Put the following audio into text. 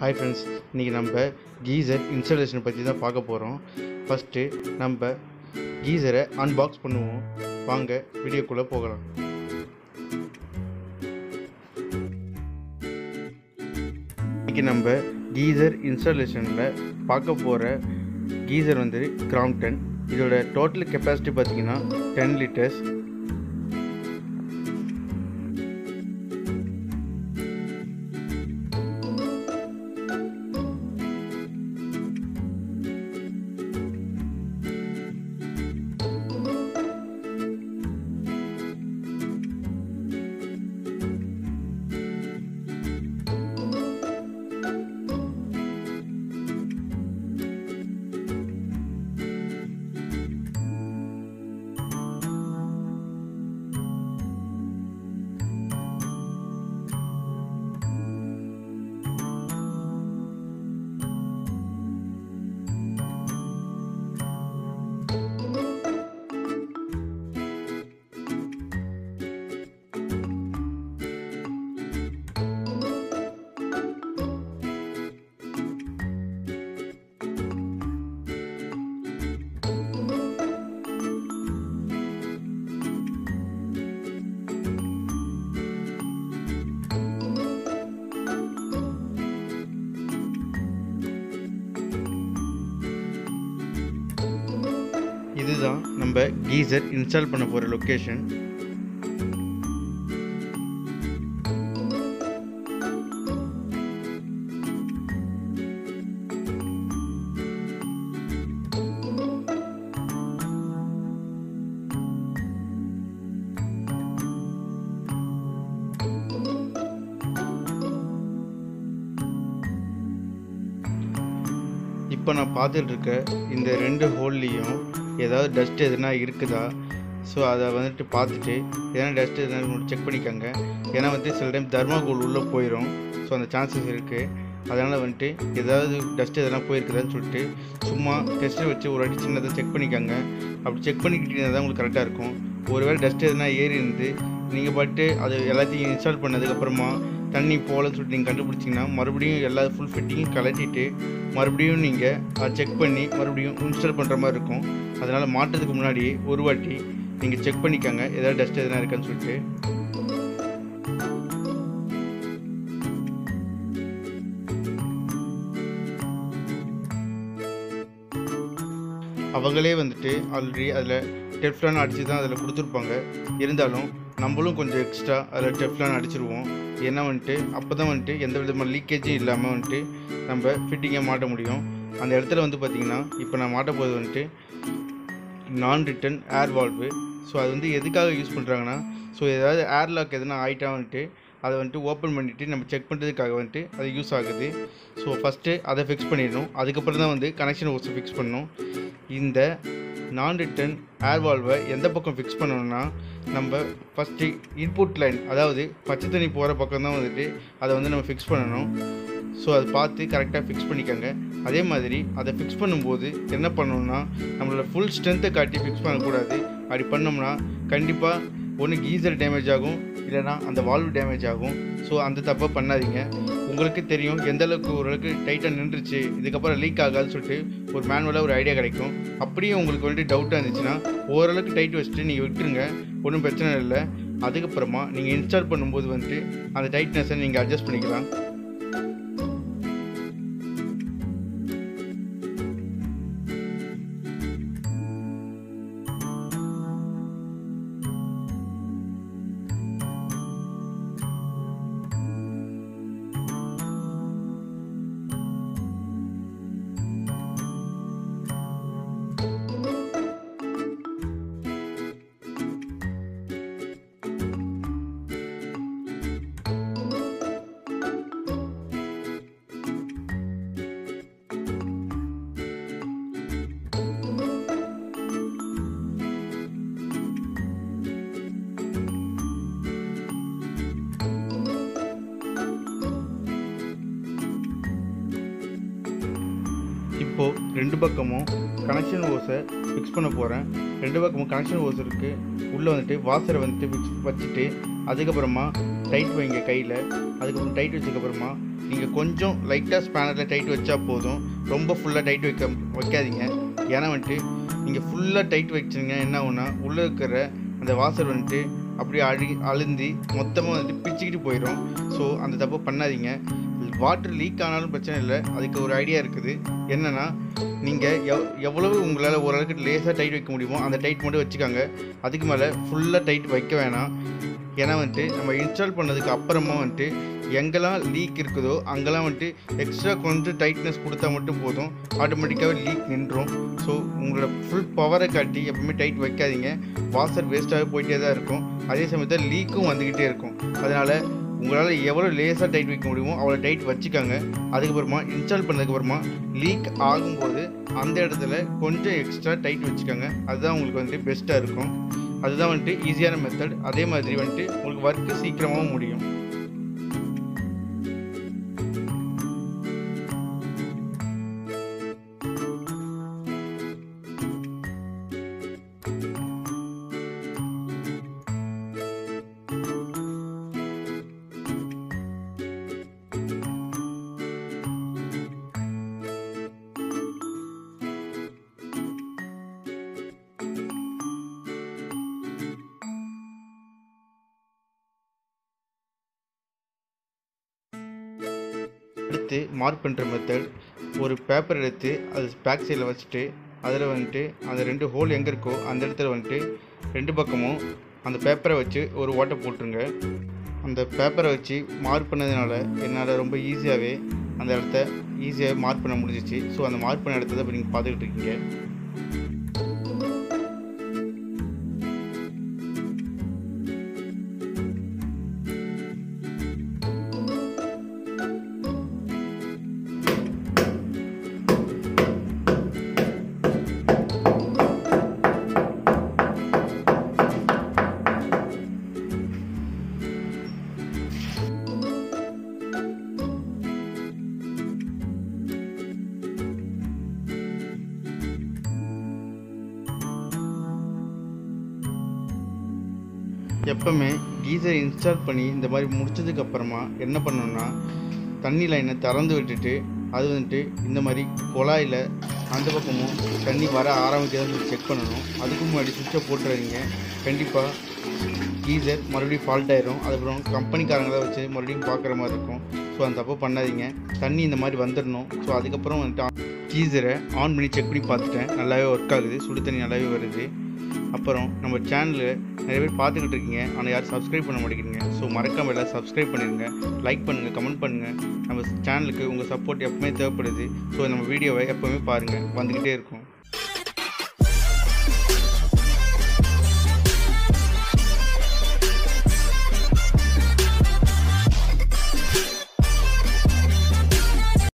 hi friends இன்றைக்கி நம்ம geyser இன்ஸ்டாலேஷனை பற்றி தான் பார்க்க போகிறோம் ஃபஸ்ட்டு நம்ம கீசரை அன்பாக்ஸ் பண்ணுவோம் வாங்க வீடியோக்குள்ளே போகலாம் இன்றைக்கி நம்ம கீசர் இன்ஸ்டாலேஷனில் பார்க்க போகிற கீசர் வந்து கிராம்டன் இதோட டோட்டல் கெப்பாசிட்டி பார்த்தீங்கன்னா டென் லிட்டர்ஸ் இதுதான் நம்ம கீசர் இன்ஸ்டால் பண்ண போகிற லொக்கேஷன் இப்போ நான் பார்த்துட்டு இருக்க இந்த ரெண்டு ஹோல்லையும் ஏதாவது டஸ்ட் எதுனா இருக்குதா ஸோ அதை வந்துட்டு பார்த்துட்டு எதனா டஸ்ட் எதனா செக் பண்ணிக்கோங்க ஏன்னா வந்து சில டைம் தர்மாகோல் உள்ளே போயிடும் ஸோ அந்த சான்சஸ் இருக்குது அதனால் வந்துட்டு ஏதாவது டஸ்ட் எதனா போயிருக்குதான்னு சொல்லிட்டு சும்மா டெஸ்ட்டை வச்சு ஒரு வாட்டி சின்னதாக செக் பண்ணிக்கோங்க அப்படி செக் பண்ணிக்கிட்டீங்கன்னா தான் உங்களுக்கு கரெக்டாக இருக்கும் ஒருவேளை டஸ்ட் எதனா ஏறி இருந்து நீங்கள் பாட்டு அது எல்லாத்தையும் இன்ஸ்டால் பண்ணதுக்கப்புறமா தண்ணி போகலன்னு சொல்லிட்டு நீங்கள் கண்டுபிடிச்சிங்கன்னா மறுபடியும் எல்லா ஃபுல் ஃபிட்டிங்கும் கலட்டிட்டு மறுபடியும் நீங்கள் அதை செக் பண்ணி மறுபடியும் இன்ஸ்டால் பண்ணுற மாதிரி இருக்கும் அதனால் மாட்டுறதுக்கு முன்னாடி ஒரு வாட்டி நீங்கள் செக் பண்ணிக்கோங்க ஏதாவது டஸ்ட் எதனா இருக்கான்னு சொல்லிட்டு அவங்களே வந்துட்டு ஆல்ரெடி அதில் டெஃப்லான் அடித்து தான் அதில் கொடுத்துருப்பாங்க இருந்தாலும் நம்மளும் கொஞ்சம் எக்ஸ்ட்ரா அதில் டெஃப்லான் அடிச்சிருவோம் ஏன்னா வந்துட்டு அப்போ தான் வந்துட்டு எந்த விதமான லீக்கேஜும் இல்லாமல் வந்துட்டு நம்ம ஃபிட்டிங்கை மாட்ட முடியும் அந்த இடத்துல வந்து பார்த்திங்கன்னா இப்போ நான் மாட்ட போது வந்துட்டு நான் ரிட்டன் ஏர் வால்வு ஸோ அது வந்து எதுக்காக யூஸ் பண்ணுறாங்கன்னா ஸோ ஏதாவது ஏர் லாக் எதுனா ஆகிட்டா வந்துட்டு அதை வந்துட்டு ஓப்பன் பண்ணிவிட்டு நம்ம செக் பண்ணுறதுக்காக வந்துட்டு அது யூஸ் ஆகுது ஸோ ஃபஸ்ட்டு அதை ஃபிக்ஸ் பண்ணிடணும் அதுக்கப்புறம் தான் வந்து கனெக்ஷன் ஓஸை ஃபிக்ஸ் பண்ணணும் இந்த நான் ரிட்டன் ஏர் வால்வை எந்த பக்கம் ஃபிக்ஸ் பண்ணணும்னா நம்ம ஃபஸ்ட்டு இன்புட் லைன் அதாவது பச்சை தண்ணி போகிற பக்கம் தான் வந்துட்டு அதை வந்து நம்ம ஃபிக்ஸ் பண்ணணும் ஸோ அதை பார்த்து கரெக்டாக ஃபிக்ஸ் பண்ணிக்கோங்க அதே மாதிரி அதை ஃபிக்ஸ் பண்ணும்போது என்ன பண்ணணும்னா நம்மளோட ஃபுல் ஸ்ட்ரென்த்தை காட்டி ஃபிக்ஸ் பண்ணக்கூடாது அப்படி பண்ணோம்னா கண்டிப்பாக ஒன்று கீசர் டேமேஜ் ஆகும் இல்லைனா அந்த வால்வு டேமேஜ் ஆகும் ஸோ அந்த தப்பை பண்ணாதீங்க உங்களுக்கு தெரியும் எந்த அளவுக்கு ஓரளவுக்கு டைட்டாக நின்றுச்சு இதுக்கப்புறம் லீக் ஆகாதுன்னு சொல்லிட்டு ஒரு மேனுவலாக ஒரு ஐடியா கிடைக்கும் அப்படியே உங்களுக்கு வந்துட்டு டவுட்டாக இருந்துச்சுன்னா ஓரளவுக்கு டைட் வச்சுட்டு நீங்கள் விட்டுருங்க ஒன்றும் பிரச்சனை இல்லை அதுக்கப்புறமா நீங்கள் இன்ஸ்டால் பண்ணும்போது வந்துட்டு அந்த டைட்னஸை நீங்கள் அட்ஜஸ்ட் பண்ணிக்கலாம் இப்போது ரெண்டு பக்கமும் கனெக்ஷன் ஓஸை ஃபிக்ஸ் பண்ண போகிறேன் ரெண்டு பக்கமும் கனெக்ஷன் ஓஸ் இருக்குது உள்ளே வந்துட்டு வாசரை வந்துட்டு ஃபிக்ஸ் வச்சுட்டு அதுக்கப்புறமா டைட் வைங்க கையில் அதுக்கப்புறம் டைட் வச்சதுக்கப்புறமா நீங்கள் கொஞ்சம் லைட்டாக ஸ்பேனரில் டைட் வச்சா போதும் ரொம்ப ஃபுல்லாக டைட் வைக்க வைக்காதீங்க ஏன்னா வந்துட்டு நீங்கள் ஃபுல்லாக டைட் வச்சிங்க என்ன ஆகும்னா உள்ளே இருக்கிற அந்த வாசர் வந்துட்டு அப்படியே அழி அழுந்தி மொத்தமாக வந்துட்டு பிச்சுக்கிட்டு போயிடும் ஸோ அந்த தப்பு பண்ணாதீங்க வாட்டர் லீக் ஆனாலும் பிரச்சனை இல்லை அதுக்கு ஒரு ஐடியா இருக்குது என்னென்னா நீங்கள் எவ் எவ்வளவு உங்களால் ஓரளவுக்கு லேசாக டைட் வைக்க முடியுமோ அந்த டைட் மட்டும் வச்சுக்காங்க அதுக்கு மேலே ஃபுல்லாக டைட் வைக்க வேணாம் ஏன்னா வந்துட்டு நம்ம இன்ஸ்டால் பண்ணதுக்கு அப்புறமா வந்துட்டு எங்கெல்லாம் லீக் இருக்குதோ அங்கெல்லாம் வந்துட்டு எக்ஸ்ட்ரா கொஞ்சம் டைட்னஸ் கொடுத்தா மட்டும் போதும் ஆட்டோமேட்டிக்காகவே லீக் நின்றும் ஸோ உங்களோட ஃபுல் பவரை காட்டி எப்பவுமே டைட் வைக்காதீங்க வாசர் வேஸ்ட்டாகவே போயிட்டே தான் இருக்கும் அதே சமயத்தில் லீக்கும் வந்துக்கிட்டே இருக்கும் அதனால் உங்களால் எவ்வளோ லேசாக டைட் வைக்க முடியுமோ அவ்வளோ டைட் வச்சுக்கோங்க அதுக்கப்புறமா இன்ஸ்டால் பண்ணதுக்கப்புறமா லீக் ஆகும்போது அந்த இடத்துல கொஞ்சம் எக்ஸ்ட்ரா டைட் வச்சுக்கோங்க அதுதான் உங்களுக்கு வந்துட்டு பெஸ்ட்டாக இருக்கும் அதுதான் வந்துட்டு ஈஸியான மெத்தட் அதே மாதிரி வந்துட்டு உங்களுக்கு ஒர்க்கு சீக்கிரமாகவும் முடியும் அடுத்து மார்க் பண்ணுற மெத்தட் ஒரு பேப்பர் எடுத்து அது பேக் சைடில் வச்சுட்டு அதில் வந்துட்டு அந்த ரெண்டு ஹோல் எங்கே இருக்கோ அந்த இடத்துல வந்துட்டு ரெண்டு பக்கமும் அந்த பேப்பரை வச்சு ஒரு ஓட்டை போட்டுருங்க அந்த பேப்பரை வச்சு மார்க் பண்ணதுனால என்னால் ரொம்ப ஈஸியாகவே அந்த இடத்த ஈஸியாக மார்க் பண்ண முடிஞ்சிச்சு ஸோ அந்த மார்க் பண்ண இடத்த இப்போ நீங்கள் பார்த்துக்கிட்டு இருக்கீங்க எப்பவுமே கீசர் இன்ஸ்டால் பண்ணி இந்த மாதிரி முடிச்சதுக்கு அப்புறமா என்ன பண்ணணும்னா தண்ணி லைனை திறந்து விட்டுட்டு அது வந்துட்டு இந்த மாதிரி குழாயில் அந்த பக்கமும் தண்ணி வர ஆரம்பிக்கிறதுன்னு செக் பண்ணணும் அதுக்கு முன்னாடி சுவிட்சை போட்டுறாதீங்க கண்டிப்பாக கீசர் மறுபடியும் ஃபால்ட் ஆயிரும் அதுக்கப்புறம் கம்பெனிக்காரங்கள வச்சு மறுபடியும் பார்க்குற மாதிரி இருக்கும் ஸோ அந்த தப்பு பண்ணாதீங்க தண்ணி இந்த மாதிரி வந்துடணும் ஸோ அதுக்கப்புறம் வந்துட்டு கீசரை ஆன் பண்ணி செக் பண்ணி பார்த்துட்டேன் நல்லாவே ஒர்க் ஆகுது சுடு தண்ணி நல்லாவே வருது அப்புறம் நம்ம சேனலில் நிறைய பேர் பார்த்துக்கிட்டு இருக்கீங்க ஆனால் யாரும் சப்ஸ்கிரைப் பண்ண மாட்டேங்கிறீங்க ஸோ மறக்காம எல்லாம் சப்ஸ்கிரைப் பண்ணிடுங்க லைக் பண்ணுங்கள் கமெண்ட் பண்ணுங்கள் நம்ம சேனலுக்கு உங்கள் சப்போர்ட் எப்பவுமே தேவைப்படுது ஸோ நம்ம வீடியோவை எப்போவுமே பாருங்கள் வந்துக்கிட்டே இருக்கும்